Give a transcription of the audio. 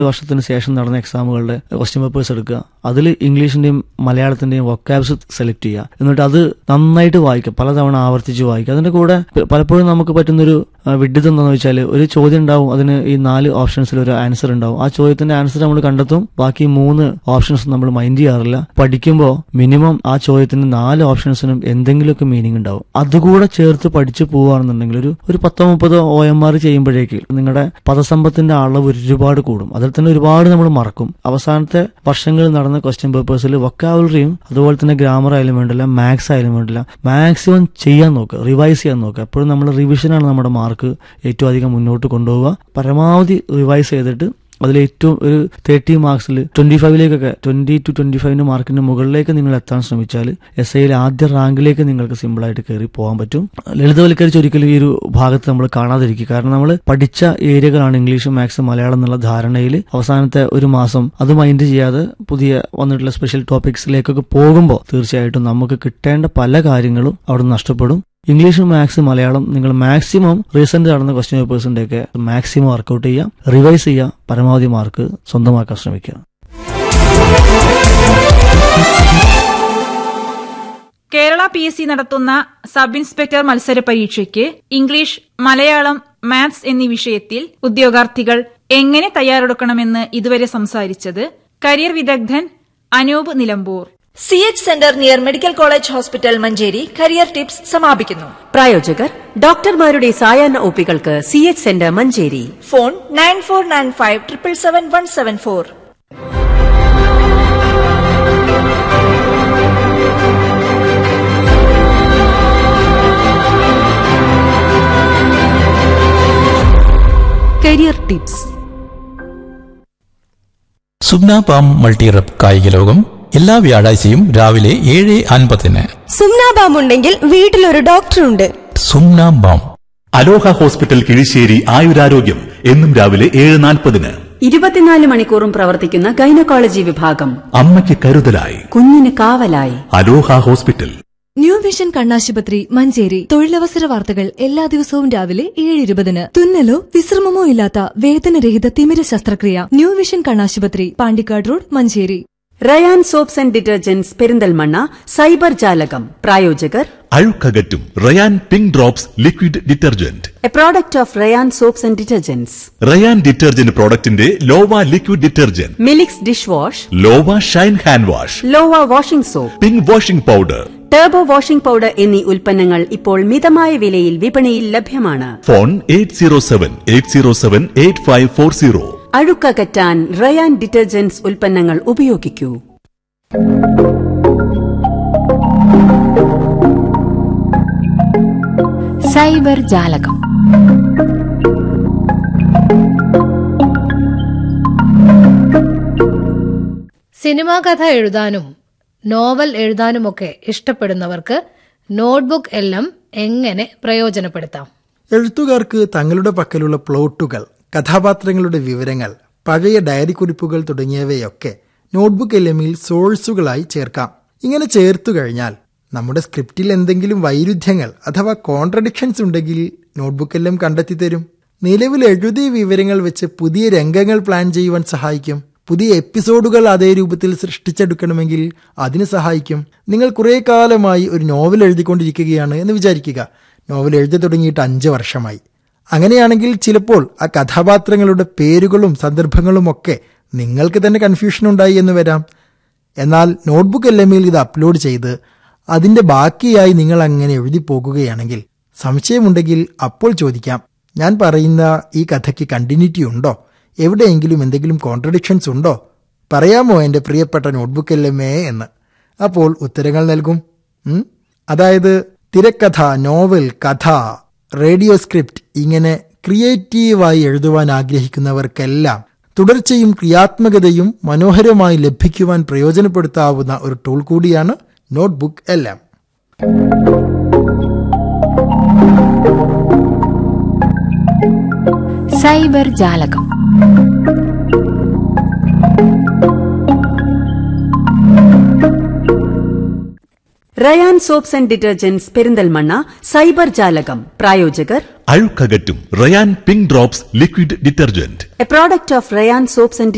വർഷത്തിന് ശേഷം നടന്ന എക്സാമുകളുടെ ക്വസ്റ്റ്യൻ പേപ്പേഴ്സ് എടുക്കുക അതിൽ ഇംഗ്ലീഷിന്റെയും മലയാളത്തിന്റെയും വൊക്കാബ്സ് സെലക്ട് ചെയ്യുക എന്നിട്ട് അത് നന്നായിട്ട് വായിക്കുക പലതവണ ആവർത്തിച്ച് വായിക്കുക അതിന്റെ കൂടെ പ- പലപ്പോഴും നമുക്ക് പറ്റുന്നൊരു ആ, വിഡ്ഢിത്തം എന്താണെന്ന് വെച്ചാൽ ഒരു ചോദ്യം ഉണ്ടാവും അതിന് ഈ നാല് ഓപ്ഷൻസിൽ ഒരു ആൻസർ ഉണ്ടാവും ആ ചോദ്യത്തിന്റെ ആൻസർ നമ്മൾ കണ്ടെത്തും ബാക്കി മൂന്ന് ഓപ്ഷൻസ് നമ്മൾ മൈൻഡ് ചെയ്യാറില്ല പഠിക്കുമ്പോൾ മിനിമം ആ ചോദ്യത്തിന് നാല് ഓപ്ഷൻസിനും എന്തെങ്കിലുമൊക്കെ മീനിങ് ഉണ്ടാവും അതുകൂടെ ചേർത്ത് പഠിച്ചു പോവുകയാണെന്നുണ്ടെങ്കിൽ ഒരു ഒരു പത്തോ മുപ്പതോ ഒ എം ആർ ചെയ്യുമ്പോഴേക്ക് നിങ്ങളുടെ പദസമ്പത്തിന്റെ അളവ് ഒരുപാട് കൂടും അതിൽ തന്നെ ഒരുപാട് നമ്മൾ മറക്കും അവസാനത്തെ വർഷങ്ങളിൽ നടന്ന ക്വസ്റ്റ്യൻ പേപ്പേഴ്സിൽ വൊക്കാബുലറിയും അതുപോലെ തന്നെ ഗ്രാമർ ആയാലും വേണ്ടില്ല മാത്സ് ആയാലും വേണ്ടില്ല മാക്സിമം ചെയ്യാൻ നോക്കുക റിവൈസ് ചെയ്യാൻ നോക്കുക എപ്പോഴും നമ്മൾ റിവിഷനാണ് നമ്മുടെ മാർക്ക് ഏറ്റവും അധികം മുന്നോട്ട് കൊണ്ടുപോവുക പരമാവധി റിവൈസ് ചെയ്തിട്ട് അതിൽ ഏറ്റവും ഒരു തേർട്ടി മാർക്സിൽ ട്വന്റി ഫൈവിലേക്കൊക്കെ ട്വന്റി ടു ട്വന്റി ഫൈവിന്റെ മാർക്കിന്റെ മുകളിലേക്ക് നിങ്ങൾ എത്താൻ ശ്രമിച്ചാൽ എസ് ഐയിൽ ആദ്യ റാങ്കിലേക്ക് നിങ്ങൾക്ക് സിമ്പിൾ ആയിട്ട് കയറി പോകാൻ പറ്റും ലളിതവൽക്കരിച്ച് ഒരിക്കലും ഈ ഒരു ഭാഗത്ത് നമ്മൾ കാണാതിരിക്കുക കാരണം നമ്മൾ പഠിച്ച ഏരിയകളാണ് ഇംഗ്ലീഷ് മാത്സ് മലയാളം എന്നുള്ള ധാരണയിൽ അവസാനത്തെ ഒരു മാസം അത് മൈൻഡ് ചെയ്യാതെ പുതിയ വന്നിട്ടുള്ള സ്പെഷ്യൽ ടോപ്പിക്സിലേക്കൊക്കെ പോകുമ്പോൾ തീർച്ചയായിട്ടും നമുക്ക് കിട്ടേണ്ട പല കാര്യങ്ങളും അവിടെ നഷ്ടപ്പെടും ഇംഗ്ലീഷ് മാത്സ് മലയാളം നിങ്ങൾ മാക്സിമം റീസെന്റ് നടന്ന ക്വസ്റ്റ്യൻ പേപ്പേഴ്സിന്റെ ഒക്കെ മാക്സിമം വർക്കൗട്ട് ചെയ്യുക റിവൈസ് ചെയ്യുക പരമാവധി മാർക്ക് സ്വന്തമാക്കാൻ ശ്രമിക്കുക കേരള പി എസ് സി നടത്തുന്ന സബ് ഇൻസ്പെക്ടർ മത്സര പരീക്ഷയ്ക്ക് ഇംഗ്ലീഷ് മലയാളം മാത്സ് എന്നീ വിഷയത്തിൽ ഉദ്യോഗാർത്ഥികൾ എങ്ങനെ തയ്യാറെടുക്കണമെന്ന് ഇതുവരെ സംസാരിച്ചത് കരിയർ വിദഗ്ധൻ Anoop Nilambur C H centre near medical college hospital Manjeri career tips സമാപിക്കുന്നു പ്രായോജകർ ഡോക്ടർമാരുടെ സായാഹ്ന ഒപ്പികൾക്ക് C H centre Manjeri phone nine four nine five triple seven one seven four career tips സുബ്ന പാം മൾട്ടിറപ്പ് കായിക ലോകം എല്ലാ വ്യാഴാഴ്ചയും രാവിലെ ഏഴ് അൻപതിന് സുംനാബാം ഉണ്ടെങ്കിൽ വീട്ടിലൊരു ഡോക്ടറുണ്ട് Sumna balm Aloha hospital Kizhisseri ആയുരാരോഗ്യം എന്നും രാവിലെ ഏഴ് നാൽപ്പതിന് ഇരുപത്തിനാല് മണിക്കൂറും പ്രവർത്തിക്കുന്ന ഗൈനക്കോളജി വിഭാഗം അമ്മയ്ക്ക് കരുതലായി കുഞ്ഞിന് കാവലായി അലോഹ ഹോസ്പിറ്റൽ ന്യൂ വിഷൻ കണ്ണാശുപത്രി മഞ്ചേരി തൊഴിലവസര വാർത്തകൾ എല്ലാ ദിവസവും രാവിലെ ഏഴ് ഇരുപതിന് തുന്നലോ വിശ്രമമോ ഇല്ലാത്ത വേദനരഹിത തിമിര ശസ്ത്രക്രിയ ന്യൂ വിഷൻ കണ്ണാശുപത്രി Pandikkad road Manjeri Rayan soaps and detergents Perinthalmanna cyber ജാലകം പ്രായോജകർ അഴുക്കകറ്റും Rayan pink drops liquid detergent a product of Rayan soaps and detergents Rayan detergent പ്രോഡക്റ്റിന്റെ Lova liquid detergent Milix dish wash Lova shine hand wash Lova washing soap pink washing powder turbo washing powder എന്നീ ഉൽപ്പന്നങ്ങൾ ഇപ്പോൾ മിതമായ വിലയിൽ വിപണിയിൽ ലഭ്യമാണ് phone eight zero seven eight zero seven eight five four zero അഴുക്കകറ്റാൻ Ryan detergents ഉൽപ്പന്നങ്ങൾ ഉപയോഗിക്കൂ സൈബർ ജാലകം സിനിമാ കഥ എഴുതാനും നോവൽ എഴുതാനുമൊക്കെ ഇഷ്ടപ്പെടുന്നവർക്ക് നോട്ട്ബുക്ക് എല്ലാം എങ്ങനെ പ്രയോജനപ്പെടുത്താം എഴുത്തുകാർക്ക് തങ്ങളുടെ പക്കലുള്ള പ്ലോട്ടുകൾ കഥാപാത്രങ്ങളുടെ വിവരങ്ങൾ പഴയ ഡയറി കുറിപ്പുകൾ തുടങ്ങിയവയൊക്കെ നോട്ട്ബുക്ക് എല്ലമിൽ സോഴ്സുകളായി ചേർക്കാം ഇങ്ങനെ ചേർത്തു കഴിഞ്ഞാൽ നമ്മുടെ സ്ക്രിപ്റ്റിൽ എന്തെങ്കിലും വൈരുദ്ധ്യങ്ങൾ അഥവാ കോൺട്രഡിക്ഷൻസ് ഉണ്ടെങ്കിൽ നോട്ട്ബുക്ക് എല്ലാം കണ്ടെത്തി തരും നിലവിൽ എഴുതിയ വിവരങ്ങൾ വെച്ച് പുതിയ രംഗങ്ങൾ പ്ലാൻ ചെയ്യുവാൻ സഹായിക്കും പുതിയ എപ്പിസോഡുകൾ അതേ രൂപത്തിൽ സൃഷ്ടിച്ചെടുക്കണമെങ്കിൽ അതിന് സഹായിക്കും നിങ്ങൾ കുറേ കാലമായി ഒരു നോവൽ എഴുതിക്കൊണ്ടിരിക്കുകയാണ് എന്ന് വിചാരിക്കുക നോവൽ എഴുതി തുടങ്ങിയിട്ട് അഞ്ച് വർഷമായി അങ്ങനെയാണെങ്കിൽ ചിലപ്പോൾ ആ കഥാപാത്രങ്ങളുടെ പേരുകളും സന്ദർഭങ്ങളും ഒക്കെ നിങ്ങൾക്ക് തന്നെ കൺഫ്യൂഷൻ ഉണ്ടായി എന്ന് വരാം എന്നാൽ നോട്ട്ബുക്ക് എല്ലമിൽ ഇത് അപ്ലോഡ് ചെയ്ത് അതിന്റെ ബാക്കിയായി നിങ്ങൾ അങ്ങനെ എഴുതി പോകുകയാണെങ്കിൽ സംശയമുണ്ടെങ്കിൽ അപ്പോൾ ചോദിക്കാം ഞാൻ പറയുന്ന ഈ കഥയ്ക്ക് കണ്ടിന്യൂറ്റി ഉണ്ടോ എവിടെയെങ്കിലും എന്തെങ്കിലും കോൺട്രഡിക്ഷൻസ് ഉണ്ടോ പറയാമോ എൻ്റെ പ്രിയപ്പെട്ട നോട്ട്ബുക്ക് എല്ലമേ എന്ന് അപ്പോൾ ഉത്തരങ്ങൾ നൽകും ഉം? അതായത് തിരക്കഥ നോവൽ കഥ റേഡിയോ സ്ക്രിപ്റ്റ് ഇങ്ങനെ ക്രിയേറ്റീവായി എഴുതുവാൻ ആഗ്രഹിക്കുന്നവർക്കെല്ലാം തുടർച്ചയും ക്രിയാത്മകതയും മനോഹരമായി ലഭിക്കുവാൻ പ്രയോജനപ്പെടുത്താവുന്ന ഒരു ടൂൾ കൂടിയാണ് നോട്ട്ബുക്ക് എല്ലാം സൈബർ ജാലകം Rayan soaps and detergents Perinthalmanna cyber ജാലകം പ്രായോജകർ അഴുക്കകറ്റും Rayan pink drops liquid detergent a product of Rayan soaps and